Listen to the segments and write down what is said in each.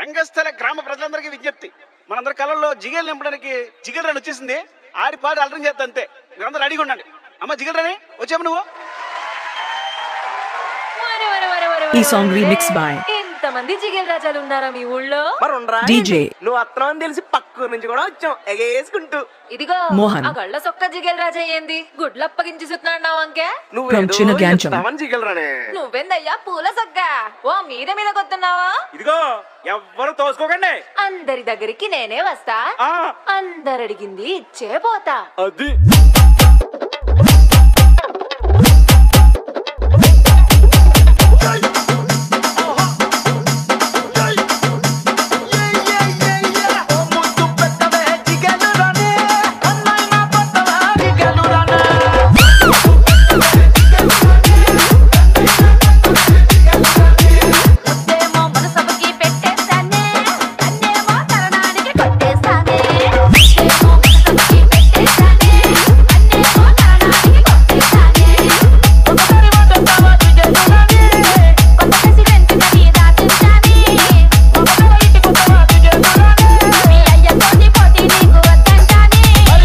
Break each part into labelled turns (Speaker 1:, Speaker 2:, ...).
Speaker 1: రంగస్థల గ్రామ ప్రజలందరికీ విజ్ఞప్తి మనందరి కళల్లో జిగేలు నింపడానికి జిగేల్ రాని వచ్చేసింది ఆడి పాడి అల్టం చేస్తా అంతే మీరందరూ రెడీగా ఉండండి అమ్మ జిగేల్ రాని వచ్చాము నువ్వు
Speaker 2: వరే, వరే, వరే, వరే,
Speaker 3: ఈ
Speaker 2: వరే,
Speaker 3: song
Speaker 2: వరే.
Speaker 3: remixed by
Speaker 2: ఇంతమంది జిగేల్ రాజాలు ఉన్నారా మీ ఊళ్ళో
Speaker 4: మరి ఉండరా
Speaker 3: DJ.
Speaker 4: నువ్వు అత్తనం అని తెలిసి పక్క నుంచి కూడా వచ్చాం ఎగేసుకుంటూ
Speaker 2: ఇదిగో
Speaker 3: మోహన్.
Speaker 2: ఆ గళ్ళ సొక్క జిగేల్ రాజా ఏంది గుడ్లు అప్పగించి సుతున్నాడు అంకే
Speaker 4: నువ్వు
Speaker 3: From
Speaker 4: ఏదో
Speaker 3: చిన్నగాంచం.
Speaker 4: చెప్తావని జిగలరానే
Speaker 2: నువ్వేందయ్యా పూల సొక్క ఓ మీద మీద కొత్తున్నావా
Speaker 1: ఇదిగో ఎవ్వరు తోసుకోకండి
Speaker 2: అందరి దగ్గరికి నేనే వస్తా
Speaker 1: ఆ
Speaker 2: అందరు అడిగింది ఇచ్చే పోతా
Speaker 4: అది
Speaker 2: ముద్దేమో మనసభకి పెట్టేస్తానే అన్నేమో తరణానికి కొట్టేస్తానే ముద్దేమో మనసభకి పెట్టేస్తానే అన్నేమో తరణానికి కొట్టేస్తానే ఒకసారి వడ్డొస్తావా దిగేదురాని కొత్త ప్రెసిడెంట్ ని రాసించాని ఒకసారి ఇంటికొస్తావా దిగేదురాని మీ అయ్యతోటి పోటీ నీకు వద్దంటాని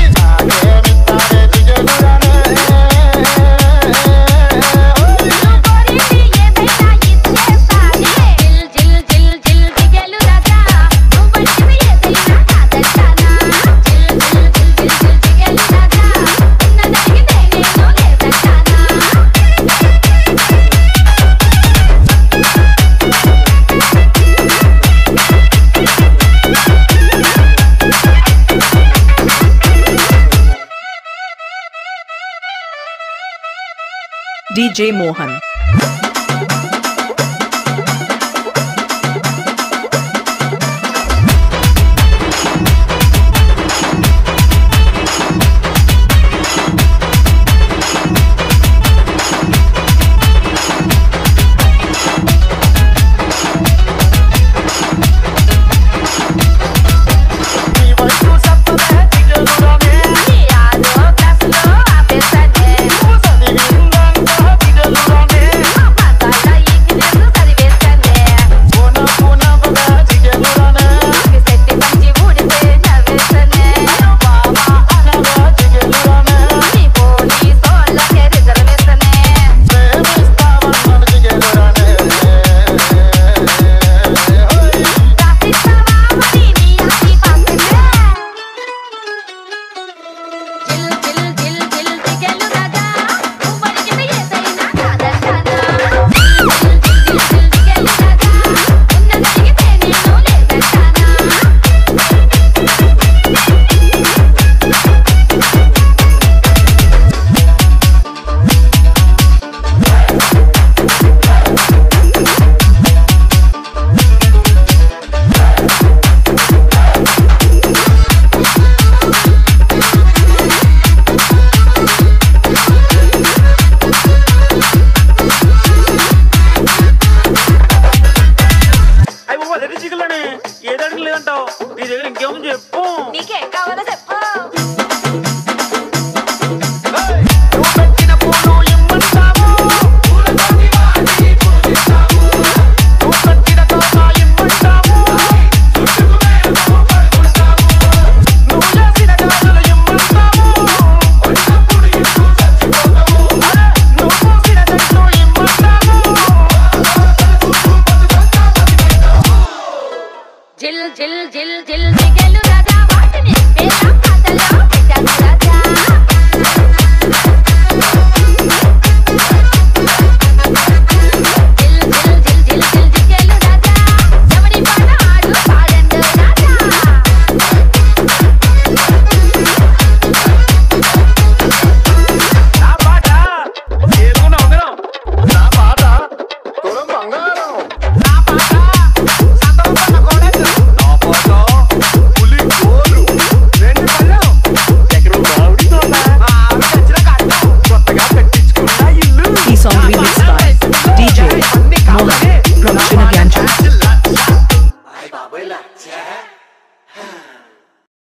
Speaker 3: DJ Mohan.
Speaker 1: అయ్యి బాబా జిగేల్ రాని ఏదో అడిగి లేదంటావు నీ దగ్గర ఇంకేముంది చెప్పు
Speaker 2: నీకేం కావాలో చెప్పు జిల్ జిల్ జిల్ జిల్ జిగలు రాజా వాటిని వేల పాటలో పెట్టాను రాజా